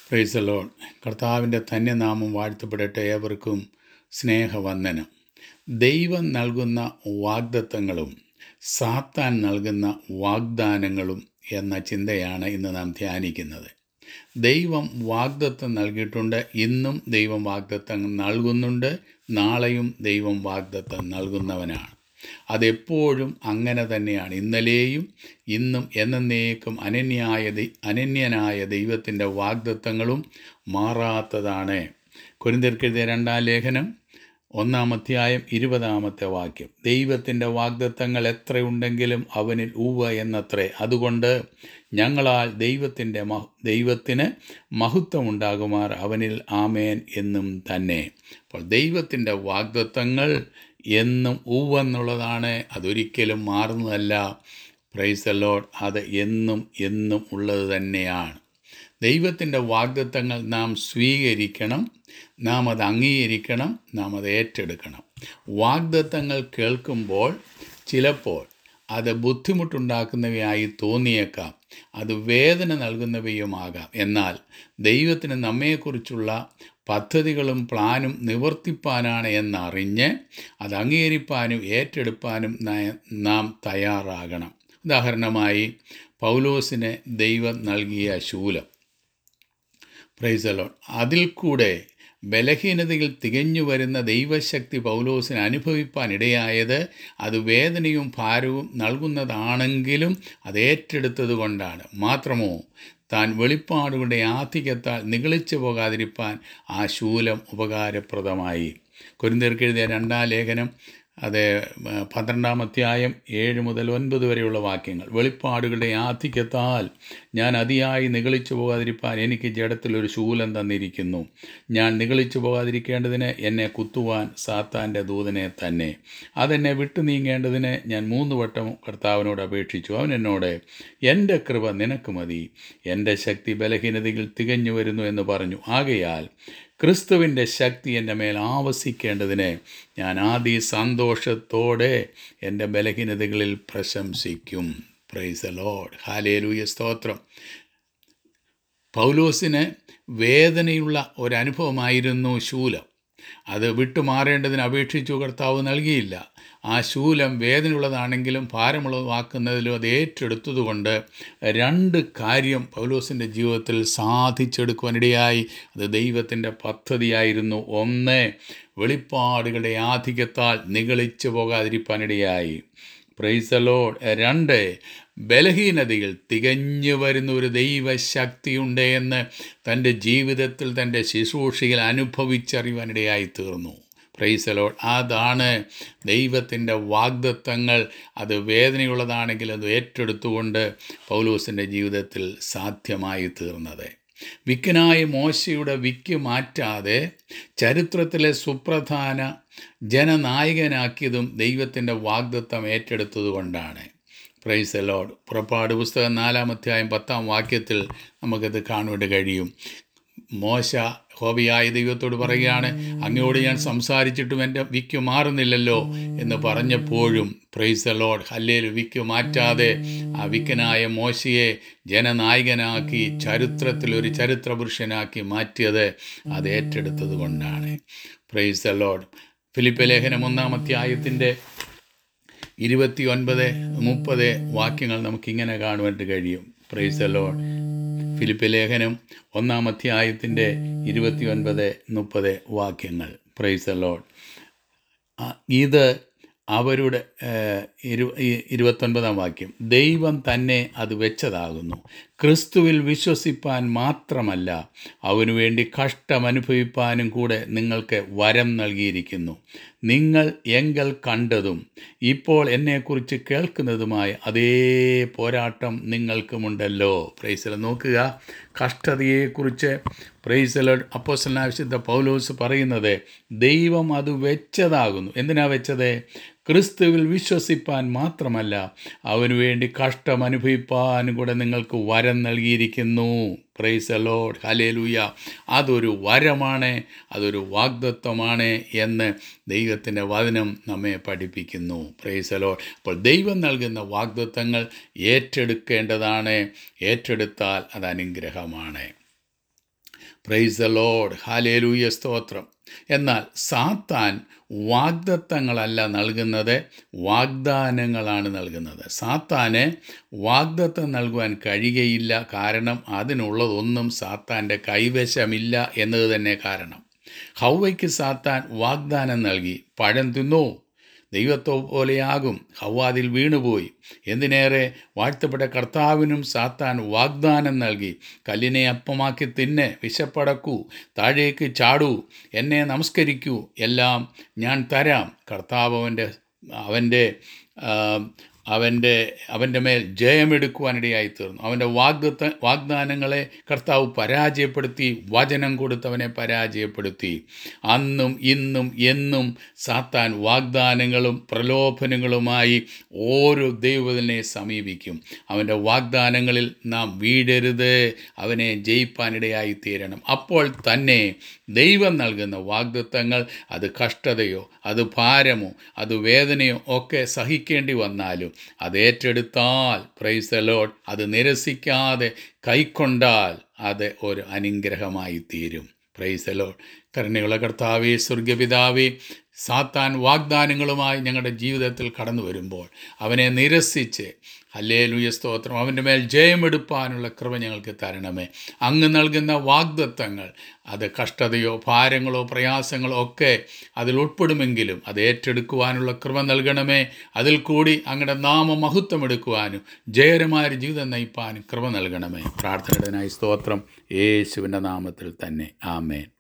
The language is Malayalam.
പ്രൈസലോൺ കർത്താവിൻ്റെ ധന്യനാമം വാഴ്ത്തപ്പെടട്ടെ ഏവർക്കും സ്നേഹവന്ദനം ദൈവം നൽകുന്ന വാഗ്ദത്തങ്ങളും സാത്താൻ നൽകുന്ന വാഗ്ദാനങ്ങളും എന്ന ചിന്തയാണ് ഇന്ന് നാം ധ്യാനിക്കുന്നത് ദൈവം വാഗ്ദത്തം നൽകിയിട്ടുണ്ട് ഇന്നും ദൈവം വാഗ്ദത്തം നൽകുന്നുണ്ട് നാളെയും ദൈവം വാഗ്ദത്തം നൽകുന്നവനാണ് അതെപ്പോഴും അങ്ങനെ തന്നെയാണ് ഇന്നലെയും ഇന്നും എന്നേക്കും അനന്യായ ദൈ- അനന്യനായ ദൈവത്തിൻ്റെ വാഗ്ദത്തങ്ങളും മാറാത്തതാണ് കുരിന്തിർക്കെഴുതിയ രണ്ടാം ലേഖനം ഒന്നാം അധ്യായം ഇരുപതാമത്തെ വാക്യം ദൈവത്തിൻ്റെ വാഗ്ദത്തങ്ങൾ എത്രയുണ്ടെങ്കിലും അവനിൽ ഉവ്വ എന്നത്രേ അതുകൊണ്ട് ഞങ്ങളാൽ ദൈവത്തിൻ്റെ മഹ ദൈവത്തിന് മഹത്വമുണ്ടാകുമാർ അവനിൽ ആമേൻ എന്നും തന്നെ അപ്പോൾ ദൈവത്തിൻ്റെ വാഗ്ദത്തങ്ങൾ എന്നും ഉവ്വെന്നുള്ളതാണ് അതൊരിക്കലും മാറുന്നതല്ല പ്രൈസ് ലോഡ് അത് എന്നും എന്നും ഉള്ളത് തന്നെയാണ് ദൈവത്തിൻ്റെ വാഗ്ദത്തങ്ങൾ നാം സ്വീകരിക്കണം നാം അത് അംഗീകരിക്കണം നാം അത് ഏറ്റെടുക്കണം വാഗ്ദത്തങ്ങൾ കേൾക്കുമ്പോൾ ചിലപ്പോൾ അത് ബുദ്ധിമുട്ടുണ്ടാക്കുന്നവയായി തോന്നിയേക്കാം അത് വേദന നൽകുന്നവയുമാകാം എന്നാൽ ദൈവത്തിന് നമ്മെക്കുറിച്ചുള്ള പദ്ധതികളും പ്ലാനും നിവർത്തിപ്പാനാണ് എന്നറിഞ്ഞ് അത് അംഗീകരിപ്പാനും ഏറ്റെടുപ്പാനും ന- നാം തയ്യാറാകണം ഉദാഹരണമായി പൗലോസിന് ദൈവം നൽകിയ ശൂലം പ്രൈസലോൺ അതിൽ കൂടെ ബലഹീനതയിൽ തികഞ്ഞു വരുന്ന ദൈവശക്തി പൗലോസിന് അനുഭവിപ്പാൻ ഇടയായത് അത് വേദനയും ഭാരവും നൽകുന്നതാണെങ്കിലും അത് ഏറ്റെടുത്തത് കൊണ്ടാണ് മാത്രമോ താൻ വെളിപ്പാടുകളുടെ ആധിക്യത്താൽ നിഗളിച്ചു പോകാതിരിപ്പാൻ ആ ശൂലം ഉപകാരപ്രദമായി കുരിന്തിർക്കെഴുതിയ രണ്ടാം ലേഖനം അത് ആ, പന്ത്രണ്ടാം അധ്യായം ഏഴ് മുതൽ ഒൻപത് വരെയുള്ള വാക്യങ്ങൾ വെളിപ്പാടുകളുടെ ആധിക്യത്താൽ ഞാൻ അതിയായി നിഗളിച്ചു പോകാതിരിപ്പാൻ എനിക്ക് ജഡത്തിലൊരു ശൂലം തന്നിരിക്കുന്നു ഞാൻ നിഗളിച്ചു പോകാതിരിക്കേണ്ടതിന് എന്നെ കുത്തുവാൻ സാത്താൻ്റെ ദൂതനെ തന്നെ അതെന്നെ വിട്ടു നീങ്ങേണ്ടതിന് ഞാൻ മൂന്ന് വട്ടം കർത്താവിനോട് അപേക്ഷിച്ചു അവൻ എന്നോട് എൻ്റെ കൃപ നിനക്ക് മതി എൻ്റെ ശക്തി ബലഹീനതയിൽ തികഞ്ഞു വരുന്നു എന്ന് പറഞ്ഞു ആകയാൽ ക്രിസ്തുവിൻ്റെ ശക്തി എൻ്റെ മേൽ ആവസിക്കേണ്ടതിന് ഞാൻ ആദ്യ സന്തോഷത്തോടെ എൻ്റെ ബലഹീനതകളിൽ പ്രശംസിക്കും പ്രൈസ് ലോഡ് ഹാലേലൂയ സ്തോത്രം പൗലോസിന് വേദനയുള്ള ഒരനുഭവമായിരുന്നു ശൂലം അത് വിട്ടുമാറേണ്ടതിന് അപേക്ഷിച്ചു കർത്താവ് നൽകിയില്ല ആ ശൂലം വേദനയുള്ളതാണെങ്കിലും ഭാരമുള്ളതാക്കുന്നതിലും അത് ഏറ്റെടുത്തതുകൊണ്ട് രണ്ട് കാര്യം പൗലോസിൻ്റെ ജീവിതത്തിൽ സാധിച്ചെടുക്കുവാനിടയായി അത് ദൈവത്തിൻ്റെ പദ്ധതിയായിരുന്നു ഒന്ന് വെളിപ്പാടുകളുടെ ആധിക്യത്താൽ നിഗളിച്ചു പോകാതിരിക്കാനിടയായി പ്രൈസലോഡ് രണ്ട് ബലഹീനതയിൽ തികഞ്ഞു വരുന്ന ഒരു ദൈവശക്തിയുണ്ട് എന്ന് തൻ്റെ ജീവിതത്തിൽ തൻ്റെ ശുശ്രൂഷയിൽ അനുഭവിച്ചറിയുവാനിടയായി തീർന്നു പ്രൈസലോഡ് അതാണ് ദൈവത്തിൻ്റെ വാഗ്ദത്തങ്ങൾ അത് വേദനയുള്ളതാണെങ്കിൽ അത് ഏറ്റെടുത്തുകൊണ്ട് പൗലൂസിൻ്റെ ജീവിതത്തിൽ സാധ്യമായി തീർന്നത് വിക്കനായ മോശയുടെ വിക്ക് മാറ്റാതെ ചരിത്രത്തിലെ സുപ്രധാന ജനനായകനാക്കിയതും ദൈവത്തിൻ്റെ വാഗ്ദത്തം ഏറ്റെടുത്തതുകൊണ്ടാണ് പ്രൈസ് ലോഡ് പുറപ്പാട് പുസ്തകം നാലാം അധ്യായം പത്താം വാക്യത്തിൽ നമുക്കത് കാണുവാൻ കഴിയും മോശ ഹോബിയായ ദൈവത്തോട് പറയുകയാണ് അങ്ങയോട് ഞാൻ സംസാരിച്ചിട്ടും എൻ്റെ വിക്ക് മാറുന്നില്ലല്ലോ എന്ന് പറഞ്ഞപ്പോഴും പ്രൈസ് ലോഡ് ഹല്ലേൽ വിക്ക് മാറ്റാതെ ആ വിക്കനായ മോശയെ ജനനായകനാക്കി ചരിത്രത്തിൽ ഒരു ചരിത്ര പുരുഷനാക്കി മാറ്റിയത് അത് ഏറ്റെടുത്തത് കൊണ്ടാണ് പ്രൈസ് ലോഡ് ഫിലിപ്പ് ലേഖനം ഒന്നാം അധ്യായത്തിൻ്റെ ഇരുപത്തി ഒൻപത് മുപ്പത് വാക്യങ്ങൾ നമുക്കിങ്ങനെ കാണുവാൻ കഴിയും പ്രൈസ് ലോഡ് ഫിലിപ്പ് ലേഖനം ഒന്നാം അധ്യായത്തിൻ്റെ ഇരുപത്തി ഒൻപത് മുപ്പത് വാക്യങ്ങൾ പ്രൈസ് ലോഡ് ഇത് അവരുടെ ഏഹ്, ഇരു ഈ- ഇരുപത്തൊൻപതാം വാക്യം ദൈവം തന്നെ അത് വെച്ചതാകുന്നു ക്രിസ്തുവിൽ വിശ്വസിപ്പാൻ മാത്രമല്ല അവനു വേണ്ടി കഷ്ടമനുഭവിപ്പാനും കൂടെ നിങ്ങൾക്ക് വരം നൽകിയിരിക്കുന്നു നിങ്ങൾ എങ്കൽ കണ്ടതും ഇപ്പോൾ എന്നെക്കുറിച്ച് കേൾക്കുന്നതുമായ അതേ പോരാട്ടം നിങ്ങൾക്കുമുണ്ടല്ലോ പ്രൈസല നോക്കുക കഷ്ടതയെക്കുറിച്ച് പ്രൈസല അപ്പോസലാവിശുദ്ധ പൗലോസ് പറയുന്നത് ദൈവം അത് വെച്ചതാകുന്നു എന്തിനാ വെച്ചത് ക്രിസ്തുവിൽ വിശ്വസിപ്പാൻ മാത്രമല്ല അവനു വേണ്ടി കഷ്ടം അനുഭവിപ്പാനും കൂടെ നിങ്ങൾക്ക് വരം നൽകിയിരിക്കുന്നു പ്രൈസ് ലോഡ് ഹലേലൂയ അതൊരു വരമാണ് അതൊരു വാഗ്ദത്വമാണ് എന്ന് ദൈവത്തിൻ്റെ വചനം നമ്മെ പഠിപ്പിക്കുന്നു പ്രൈസ് ലോഡ് അപ്പോൾ ദൈവം നൽകുന്ന വാഗ്ദത്വങ്ങൾ ഏറ്റെടുക്കേണ്ടതാണ് ഏറ്റെടുത്താൽ അത് അനുഗ്രഹമാണ് പ്രൈസ് ദ ലോഡ് ഹാലേലൂയ സ്തോത്രം എന്നാൽ സാത്താൻ വാഗ്ദത്തങ്ങളല്ല നൽകുന്നത് വാഗ്ദാനങ്ങളാണ് നൽകുന്നത് സാത്താന് വാഗ്ദത്തം നൽകുവാൻ കഴിയുകയില്ല കാരണം അതിനുള്ളതൊന്നും സാത്താൻ്റെ കൈവശമില്ല എന്നത് തന്നെ കാരണം ഹൗവയ്ക്ക് സാത്താൻ വാഗ്ദാനം നൽകി പഴം തിന്നോ ദൈവത്തോ പോലെയാകും ഹൗവാതിൽ വീണുപോയി എന്തിനേറെ വാഴ്ത്തപ്പെട്ട കർത്താവിനും സാത്താൻ വാഗ്ദാനം നൽകി കല്ലിനെ അപ്പമാക്കി തിന്നെ വിശപ്പടക്കൂ താഴേക്ക് ചാടൂ എന്നെ നമസ്കരിക്കൂ എല്ലാം ഞാൻ തരാം കർത്താവ് അവൻ്റെ അവൻ്റെ ആ, അവൻ്റെ അവൻ്റെ മേൽ ജയമെടുക്കുവാനിടയായി തീർന്നു അവൻ്റെ വാഗ്ദത്ത വാഗ്ദാനങ്ങളെ കർത്താവ് പരാജയപ്പെടുത്തി വചനം കൊടുത്തവനെ പരാജയപ്പെടുത്തി അന്നും ഇന്നും എന്നും സാത്താൻ വാഗ്ദാനങ്ങളും പ്രലോഭനങ്ങളുമായി ഓരോ ദൈവത്തിനെ സമീപിക്കും അവൻ്റെ വാഗ്ദാനങ്ങളിൽ നാം വീഴരുത് അവനെ ജയിപ്പാനിടയായി തീരണം അപ്പോൾ തന്നെ ദൈവം നൽകുന്ന വാഗ്ദത്തങ്ങൾ അത് കഷ്ടതയോ അത് ഭാരമോ അത് വേദനയോ ഒക്കെ സഹിക്കേണ്ടി വന്നാലും അത് ഏറ്റെടുത്താൽ പ്രൈസ് ലോഡ് അത് നിരസിക്കാതെ കൈക്കൊണ്ടാൽ അത് ഒരു അനുഗ്രഹമായി തീരും പ്രൈസ് ലോഡ് കരുണയുള്ള കർത്താവേ സ്വർഗപിതാവേ സാത്താൻ വാഗ്ദാനങ്ങളുമായി ഞങ്ങളുടെ ജീവിതത്തിൽ കടന്നു വരുമ്പോൾ അവനെ നിരസിച്ച് അല്ലേ സ്തോത്രം അവൻ്റെ മേൽ ജയമെടുപ്പാനുള്ള കൃപ ഞങ്ങൾക്ക് തരണമേ അങ്ങ് നൽകുന്ന വാഗ്ദത്തങ്ങൾ അത് കഷ്ടതയോ ഭാരങ്ങളോ പ്രയാസങ്ങളോ ഒക്കെ അതിൽ ഉൾപ്പെടുമെങ്കിലും അത് ഏറ്റെടുക്കുവാനുള്ള കൃപ നൽകണമേ അതിൽ കൂടി അങ്ങയുടെ നാമമഹത്വം എടുക്കുവാനും ജയകരമായ ഒരു ജീവിതം നയിപ്പാനും കൃപ നൽകണമേ പ്രാർത്ഥനയുടനായി സ്തോത്രം യേശുവിൻ്റെ നാമത്തിൽ തന്നെ ആമേൻ